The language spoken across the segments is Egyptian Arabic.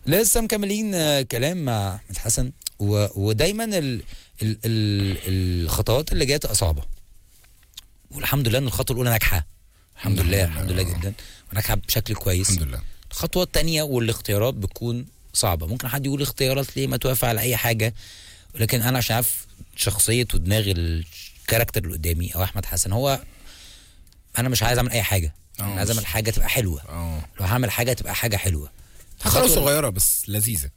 لسه مكملين آه، كلام مع احمد حسن و... ودايما ال... ال... ال... الخطوات اللي جايه تبقى صعبه والحمد لله ان الخطوه الاولى ناجحه الحمد لله الحمد لله جدا وناجحه بشكل كويس الحمد لله الخطوه الثانيه والاختيارات بتكون صعبه ممكن حد يقول اختيارات ليه ما توافق على اي حاجه ولكن انا عشان عارف شخصيه ودماغ الكاركتر اللي قدامي او احمد حسن هو انا مش عايز اعمل اي حاجه انا عايز اعمل حاجه تبقى حلوه اه لو هعمل حاجه تبقى حاجه حلوه خلاص الخطوة- صغيره بس لذيذه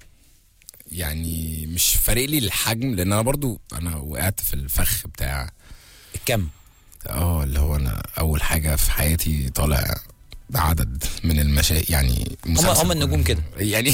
يعني مش فارق لي الحجم لان انا برضو انا وقعت في الفخ بتاع الكم اه اللي هو انا اول حاجه في حياتي طالع بعدد من المشاهد يعني هم مسلسل هم النجوم كده يعني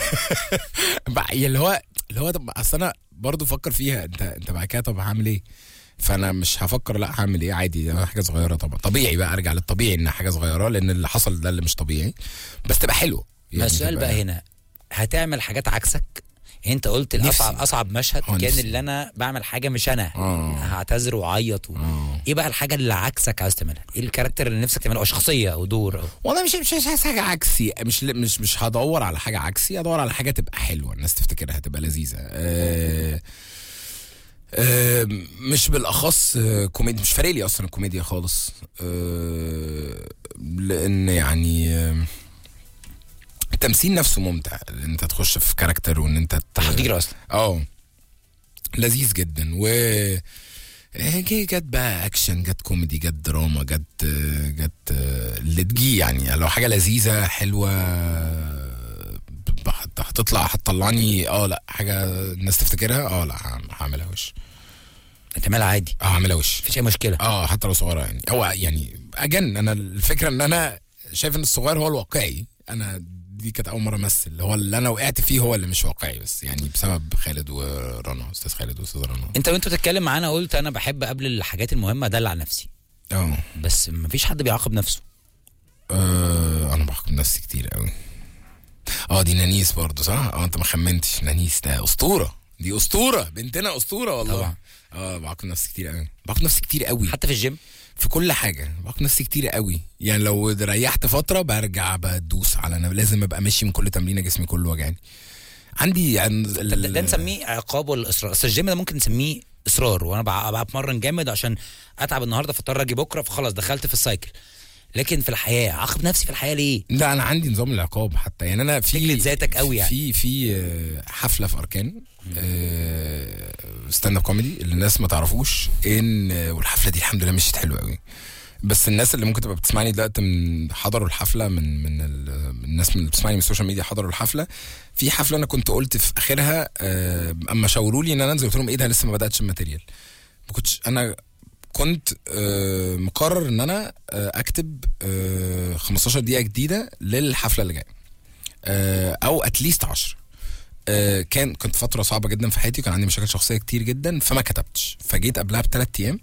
بقى- اللي هو اللي هو طب اصل انا برضه فكر فيها انت انت بعد كده طب هعمل ايه؟ فانا مش هفكر لا هعمل ايه عادي أنا حاجه صغيره طبعا طبيعي بقى ارجع للطبيعي ان حاجه صغيره لان اللي حصل ده اللي مش طبيعي بس تبقى حلوه ما السؤال تبقى- بقى هنا هتعمل حاجات عكسك يعني انت قلت نفسي. الاصعب اصعب مشهد اه، كان نفسي. اللي انا بعمل حاجه مش انا اه. هعتذر واعيط و... اه ايه بقى الحاجه اللي عكسك عايز تعملها ايه الكاركتر اللي نفسك تعمله او شخصيه او دور أو... والله مش مش مش عايز حاجه عكسي مش مش مش هدور على حاجه عكسي هدور على حاجه تبقى حلوه الناس تفتكرها تبقى لذيذه أه أه مش بالاخص آه، كوميديا مش فارق لي اصلا الكوميديا خالص أه لان يعني آه، التمثيل نفسه ممتع ان انت تخش في كاركتر وان انت ت- تحضير اصلا اه لذيذ جدا و آه، جه- جت بقى اكشن جت كوميدي جت دراما جت آه، جت آه، اللي تجي يعني لو حاجه لذيذه حلوه آه، هت- هتطلع هتطلعني اه لا حاجه الناس تفتكرها اه لا هعم- هعملها وش تعملها عادي اه هعملها وش مفيش اي مشكله اه حتى لو صغيره يعني هو يعني اجن انا الفكره ان انا شايف ان الصغير هو الواقعي انا دي كانت اول مره امثل هو اللي انا وقعت فيه هو اللي مش واقعي بس يعني بسبب خالد ورنا استاذ خالد واستاذ رنا انت وانت بتتكلم معانا قلت انا بحب قبل الحاجات المهمه ادلع نفسي اه بس مفيش حد بيعاقب نفسه آه، انا بحكم نفسي كتير قوي اه دي نانيس برضه صح اه انت ما خمنتش نانيس ده اسطوره دي اسطوره بنتنا اسطوره والله طبعا. اه بحكم نفسي كتير قوي بحكم نفسي كتير قوي حتى في الجيم في كل حاجه بحكم نفسي كتير قوي يعني لو ريحت فتره برجع بدوس على انا لازم ابقى ماشي من كل تمرينه جسمي كله وجعني عندي عن طب ده, ده نسميه عقاب ولا اصرار اصل الجيم ده ممكن نسميه اصرار وانا بقى بقى اتمرن جامد عشان اتعب النهارده فاضطر اجي بكره فخلاص دخلت في السايكل لكن في الحياه عاقب نفسي في الحياه ليه لا انا عندي نظام العقاب حتى يعني انا في تجلد ذاتك قوي يعني. في في آه، حفله في اركان ستاند اب كوميدي اللي الناس ما تعرفوش ان آه، والحفله دي الحمد لله مشيت حلوه قوي بس الناس اللي ممكن تبقى بتسمعني دلوقتي من حضروا الحفله من من ال- من الناس من اللي بتسمعني من السوشيال ميديا حضروا الحفله في حفله انا كنت قلت في اخرها آه، اما شاوروا لي ان انا انزل قلت لهم ايه ده لسه ما بداتش الماتيريال ما كنتش انا كنت آه، مقرر ان انا آه، اكتب آه، 15 دقيقه جديده للحفله اللي جايه آه، او اتليست 10 آه، كان كنت فتره صعبه جدا في حياتي وكان عندي مشاكل شخصيه كتير جدا فما كتبتش فجيت قبلها بثلاث ايام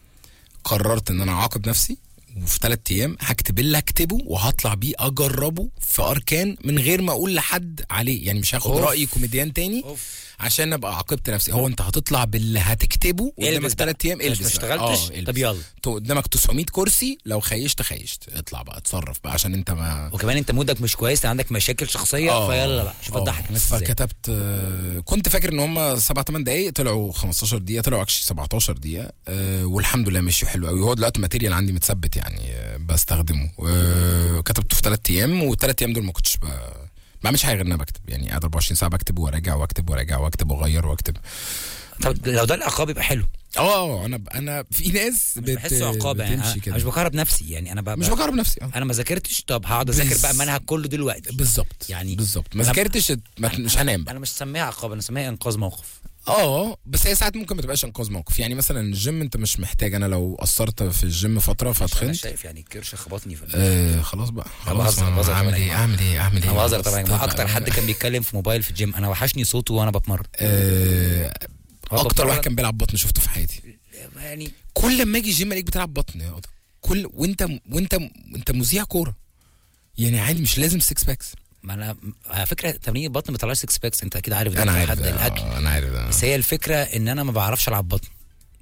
قررت ان انا اعاقب نفسي وفي ثلاث ايام هكتب اللي هكتبه وهطلع بيه اجربه في اركان من غير ما اقول لحد عليه يعني مش هاخد أوف. راي كوميديان تاني عشان ابقى عاقبت نفسي هو انت هتطلع باللي هتكتبه قدامك البس ثلاث بقى. ايام مش- البس ما بقى. اشتغلتش؟ آه، البس. طب يلا. تو- قدامك 900 كرسي لو خيشت خيشت اطلع بقى اتصرف بقى عشان انت ما وكمان انت مودك مش كويس عندك مشاكل شخصيه آه، فيلا بقى شوف آه. تضحك الناس ازاي فكتبت آه، كنت فاكر ان هم 7 8 دقايق طلعوا 15 دقيقه طلعوا اكشلي 17 دقيقه آه، والحمد لله مشيوا حلو قوي هو دلوقتي ماتيريال عندي متثبت يعني آه، بستخدمه وكتبته في ثلاث ايام والثلاث ايام دول ما كنتش ب... ما بعملش حاجه غير ان انا بكتب يعني قاعد 24 ساعه بكتب وراجع واكتب وراجع واكتب واغير واكتب طب لو ده العقاب يبقى حلو اه انا انا في ناس مش بحسه عقاب يعني بتمشي أنا كده مش بكهرب نفسي يعني انا ب... مش بكهرب نفسي اه انا ما ذاكرتش طب هقعد اذاكر بز- بقى المنهج كله دلوقتي بالظبط يعني بالظبط ما أنا- ذاكرتش ما- مش هنام بقى انا مش سميها عقاب انا سميها انقاذ موقف اه بس هي ساعات ممكن ما تبقاش انقاذ موقف يعني مثلا الجيم انت مش محتاج انا لو قصرت في الجيم فتره انا فتخنت شايف يعني الكرش خبطني في آه خلاص بقى أنا خلاص بهزر- أنا بهزر اعمل طبعاً يا ايه جماعة. اعمل ايه اعمل ايه انا بهزر خلاص، طبعا يا جماعة. طب- اكتر حد كان بيتكلم في موبايل في الجيم انا وحشني صوته وانا بتمرن آه اكتر بتمرن- واحد كان بيلعب بطن شفته في حياتي يعني كل ما اجي الجيم الاقيك بتلعب بطن يا قطة. كل وانت وانت انت مذيع كوره يعني عادي مش لازم سكس باكس ما انا على فكره تمرين البطن ما بيطلعش سكس باكس انت اكيد عارف ده انا في عارف حد ده، الاكل آه، انا عارف ده بس هي الفكره ان انا ما بعرفش العب بطن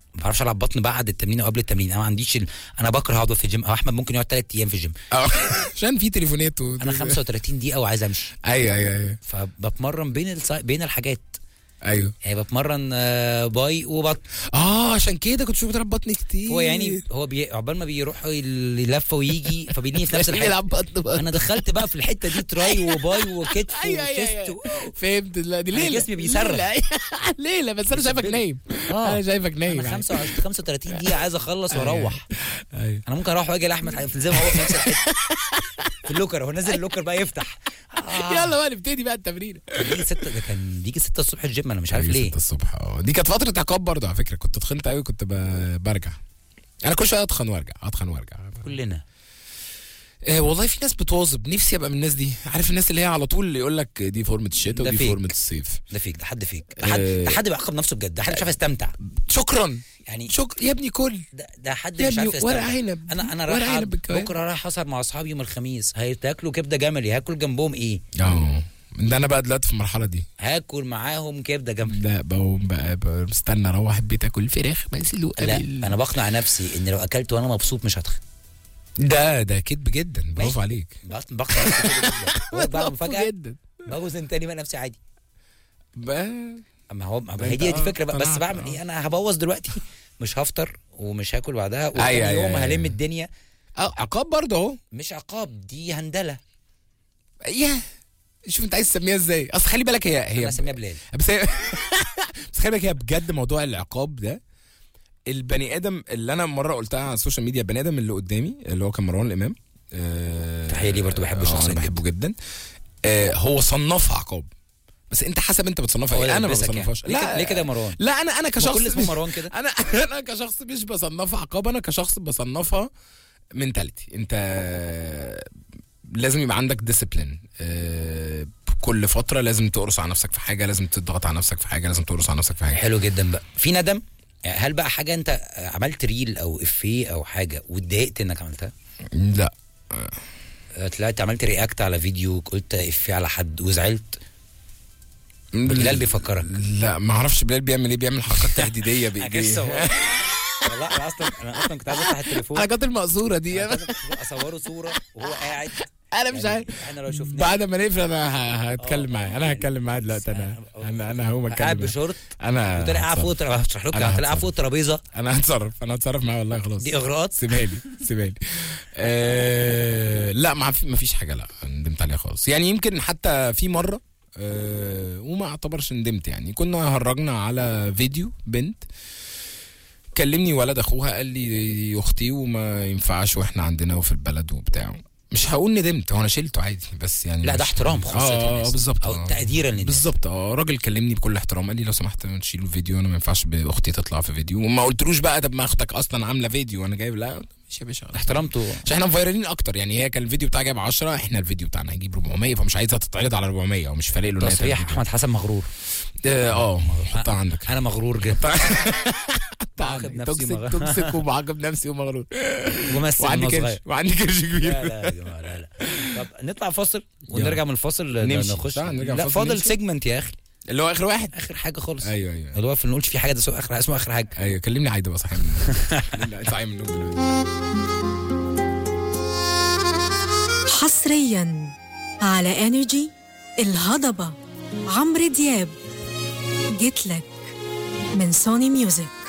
ما بعرفش العب بطن بعد التمرين او قبل التمرين انا ما عنديش ال... انا بكره اقعد في الجيم او احمد ممكن يقعد ثلاث ايام في الجيم اه عشان في تليفونات و... انا 35 دقيقه وعايز امشي ايوه ايوه ايوه فبتمرن بين السا... بين الحاجات ايوه يعني بتمرن آه، باي وبطن اه عشان كده كنت شوف بتلعب بطن كتير هو يعني هو بي... عقبال ما بيروح يلف ويجي فبيلاقيني في نفس الحته بيلعب بطن بقى. انا دخلت بقى في الحته دي تراي وباي وكتف ايوه ايوه وشيست ايوه و... فهمت لا دي أنا ليله جسمي بيصرخ. ليله ليله بس انا شايفك نايم آه. انا شايفك نايم انا يعني. 25 35 دقيقه عايز اخلص واروح ايوه انا ممكن اروح واجي لاحمد حي- زي ما هو في نفس الحته في اللوكر هو نازل اللوكر بقى يفتح آه. يلا بقى نبتدي بقى التمرين بيجي 6 ده كان بيجي 6 الصبح الجيم انا مش عارف ليه 6 الصبح اه دي كانت فتره عقاب برضه على فكره كنت اتخنت قوي كنت ب- برجع انا كل شويه اتخن وارجع اتخن وارجع كلنا آه والله في ناس بتواظب نفسي ابقى من الناس دي عارف الناس اللي هي على طول اللي يقول لك دي فورمه الشتاء ده ودي فيك. فورمه الصيف ده فيك ده حد فيك ده حد آه. ده حد بيعاقب نفسه بجد ده حد مش عارف يستمتع شكرا يعني شكرا يا ابني كل ده, ده حد يا مش ابني عارف يستمتع ورق عنب. انا انا ورق رايح عنب أب- بالكوارع. بكره رايح اسهر مع اصحابي يوم الخميس هيتاكلوا كبده جملي هاكل جنبهم ايه اه ده انا بقى دلوقتي في المرحله دي هاكل معاهم كبده جملي لا بقوم بقى, بقى مستنى اروح البيت اكل فراخ مسلوقه لا بال- انا بقنع نفسي ان لو اكلت وانا مبسوط مش هتخن ده ده كذب جدا برافو ماشي. عليك بقنع بقنع نفسي كده جدا هو بعد برافو مفاجاه جدا بوزن تاني بقى نفسي عادي بقى اما هو ما انت هي دي اه دي فكره بقى بس اقتنعت، بعمل اه. ايه انا هبوظ دلوقتي مش هفطر ومش هاكل بعدها ايوه، وتاني ايوه، يوم ايوه. هلم الدنيا اه عقاب برضه اهو مش عقاب دي هندله يا شوف انت عايز تسميها ازاي اصل خلي بالك هي انا هي اسميها بلال بس هي بس خلي بالك هي بجد موضوع العقاب ده البني ادم اللي انا مره قلتها على السوشيال ميديا البني ادم اللي قدامي اللي هو كان مروان الامام آه، تحية ليه برضه بحبه آه، شخصيا انا بحبه جدا آه، هو صنفها عقاب بس انت حسب انت بتصنفها هو ايه ده انا ما يلبسك يعني. بصنفهاش ليه كده- ليه كده يا مروان؟ لا انا انا ما كشخص كل اسمه مروان كده انا انا كشخص مش بصنفها عقاب انا كشخص بصنفها منتاليتي انت لازم يبقى عندك ديسيبلين كل فتره لازم تقرص على نفسك في حاجه لازم تضغط على نفسك في حاجه لازم تقرص على نفسك في حاجه حلو جدا بقى في ندم يعني هل بقى حاجه انت عملت ريل او افيه او حاجه واتضايقت انك عملتها لا آه، طلعت عملت رياكت على فيديو قلت افيه على حد وزعلت بلال بيفكرك لا ما اعرفش بلال بيعمل ايه بيعمل حركات تهديديه أكيد بايديه صور. والله انا اصلا انا اصلا كنت عايز افتح التليفون الحركات المقصوره دي كنت عايز اصوره صوره وهو قاعد انا مش يعني عارف احنا لو شفناه بعد ما نقفل انا ه- هتكلم آه. معاه انا هتكلم معاه دلوقتي انا انا انا هقوم قاعد اتكلم معاه. بشورت انا وطلع قاعد فوق هتصرف. ترا- هشرح لكم أنا طلع قاعد هتصرف. فوق الترابيزه انا هتصرف انا هتصرف معاه والله خلاص دي اغراءات سيبها لي سيبها لي آه لا ما في ما فيش حاجه لا ندمت عليها خالص يعني يمكن حتى في مره آه وما اعتبرش ندمت يعني كنا هرجنا على فيديو بنت كلمني ولد اخوها قال لي دي اختي وما ينفعش واحنا عندنا وفي البلد وبتاع مش هقول ندمت هو انا شلته عادي بس يعني لا ده مش- احترام خاصة اه الناس. بالظبط او آه. تقديرا للناس بالظبط اه راجل كلمني بكل احترام قال لي لو سمحت تشيلوا الفيديو انا ما ينفعش باختي تطلع في فيديو وما قلتلوش بقى طب ما اختك اصلا عامله فيديو وانا جايب لا مش يا باشا احترامته عشان احنا مفيرالين اكتر يعني هي كان الفيديو بتاعها جايب 10 احنا الفيديو بتاعنا هيجيب 400 فمش عايزها تتعرض على 400 او مش فارق له إن هي تصريح تعمل احمد حسن مغرور فيديو. اه اه حطها عندك انا مغرور جدا حطها معاقب عندك. نفسي توكسيك مغ- توكسيك ومعاقب نفسي ومغرور وممثل وعندي وأنا كرش صغير وعندي كرش لا كبير لا يا جماعه لا لا طب نطلع فاصل ونرجع من الفاصل نمشي. نخش صح، نرجع لا فاصل فاضل نمشي. سيجمنت يا اخي اللي هو اخر واحد اخر حاجه خالص ايوه ايوه اللي هو في نقولش في حاجه ده اسمه اخر اسمه اخر حاجه ايوه كلمني عايده بقى صحيح من النوم كلمني- صحيح من النوم دلوقتي. حصريا على انرجي الهضبه عمرو دياب جيتلك من سوني ميوزك